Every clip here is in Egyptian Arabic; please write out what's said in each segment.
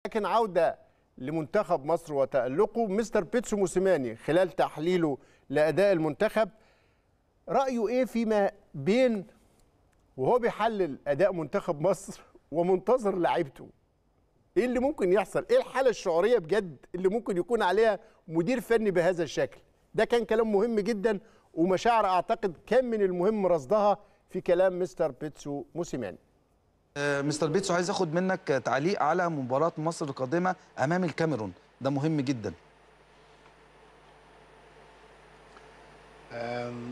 لكن عوده لمنتخب مصر وتالقه مستر بيتسو موسيماني خلال تحليله لاداء المنتخب رايه ايه فيما بين وهو بيحلل اداء منتخب مصر ومنتظر لعيبته ايه اللي ممكن يحصل ايه الحاله الشعوريه بجد اللي ممكن يكون عليها مدير فني بهذا الشكل ده كان كلام مهم جدا ومشاعر اعتقد كان من المهم رصدها في كلام مستر بيتسو موسيماني آه، مستر بيتسو عايز اخد منك تعليق على مباراة مصر القادمة امام الكاميرون ده مهم جدا Um,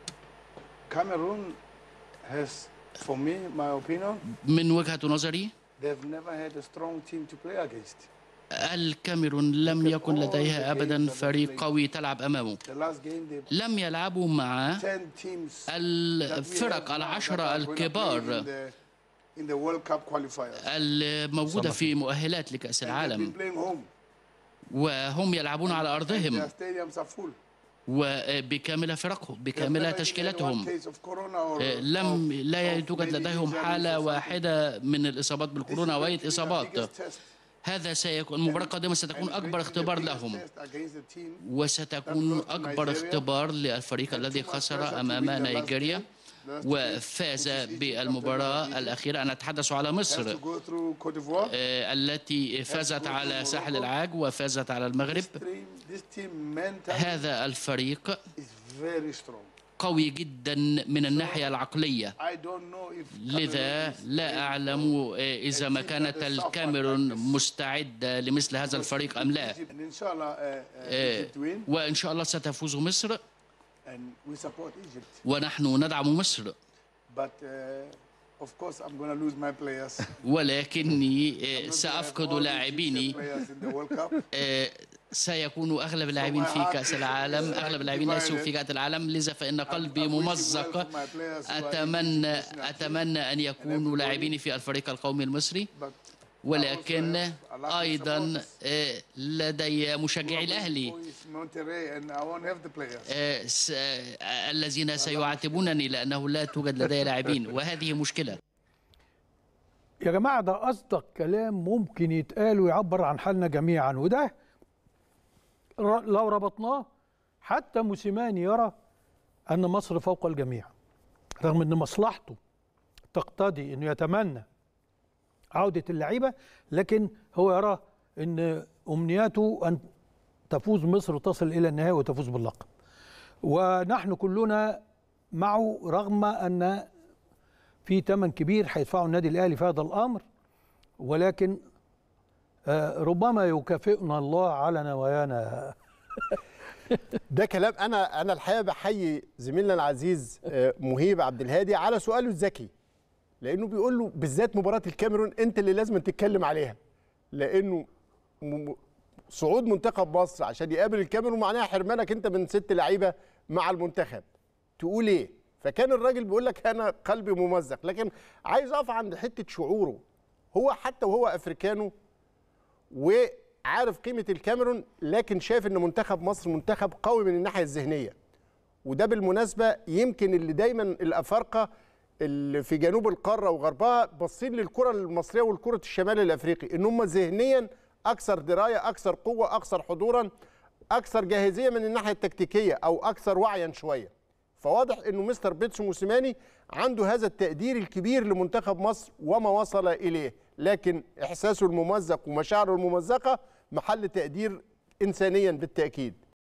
Cameroon has, for me, my opinion, من وجهة نظري they've never had a strong team to play against. الكاميرون لم يكن لديها أبدا فريق قوي تلعب أمامه The last game they لم يلعبوا مع 10 teams that we الفرق have now العشرة that are gonna play الكبار in the, in the World Cup qualifiers. الموجودة في مؤهلات لكأس And they've العالم been playing home. وهم يلعبون على And أرضهم their stadiums are full. وبكامل فرقهم They've بكامل never even had one تشكيلتهم case of corona or- لم of- لا of توجد many لديهم injuries حالة or something. واحدة من الإصابات This is بالكورونا أو going أي to be the إصابات biggest test. هذا سيكون المباراة القادمة And ستكون it's going أكبر to be the اختبار biggest لهم test against the team وستكون that lost to أكبر Nigeria. اختبار للفريق الذي خسر أمام نيجيريا وفاز بالمباراة الأخيرة أنا أتحدث على has مصر to go through Cote d'Ivoire. آه، التي فازت على ساحل العاج وفازت على المغرب This team, this team mentally هذا الفريق is very strong. قوي جدا من الناحية العقلية I don't know if لذا Cameroon is لا ready أعلم آه، إذا ما كانت الكاميرون مستعدة لمثل هذا الفريق أم لا Egypt. And inshallah, uh, uh, آه، Egypt win, وإن شاء الله ستفوز مصر and we support Egypt. ونحن ندعم مصر But uh, of course, I'm going to lose my players. ولكني I'm آه، not gonna have سأفقد all the لاعبيني Egyptian players in the World Cup. آه، سيكون أغلب اللاعبين في كأس العالم أغلب اللاعبين ليسوا في كأس العالم لذا فإن قلبي ممزق أتمنى أتمنى أن يكونوا لاعبين في الفريق القومي المصري But ولكن أيضا آه، لدي مشجعي الأهلي Boys Monterrey, and I won't have the players. آه، س- آه، الذين سيعاتبونني لأنه لا توجد لدي لاعبين وهذه مشكلة يا جماعة ده أصدق كلام ممكن يتقال ويعبر عن حالنا جميعا وده ر- لو ربطناه حتى موسيماني يرى أن مصر فوق الجميع رغم أن مصلحته تقتضي أنه يتمنى عودة اللعيبة لكن هو يرى أن أمنياته أن تفوز مصر وتصل إلى النهائي وتفوز باللقب ونحن كلنا معه رغم أن في ثمن كبير هيدفعه النادي الاهلي في هذا الامر ولكن آه، ربما يكافئنا الله على نوايانا ده كلام انا انا الحقيقه بحيي زميلنا العزيز آه، مهيب عبد الهادي على سؤاله الذكي لانه بيقول له بالذات مباراه الكاميرون انت اللي لازم تتكلم عليها لانه م- صعود منتخب مصر عشان يقابل الكاميرون معناها حرمانك انت من ست لعيبه مع المنتخب تقول ايه فكان الراجل بيقول لك انا قلبي ممزق لكن عايز اقف عند حته شعوره هو حتى وهو افريكانو وعارف قيمه الكاميرون لكن شايف ان منتخب مصر منتخب قوي من الناحيه الذهنيه وده بالمناسبه يمكن اللي دايما الافارقه اللي في جنوب القاره وغربها باصين للكره المصريه والكره الشمال الافريقي ان هم ذهنيا اكثر درايه اكثر قوه اكثر حضورا اكثر جاهزيه من الناحيه التكتيكيه او اكثر وعيا شويه فواضح انه مستر بيتسو موسيماني عنده هذا التقدير الكبير لمنتخب مصر وما وصل اليه لكن احساسه الممزق ومشاعره الممزقه محل تقدير انسانيا بالتاكيد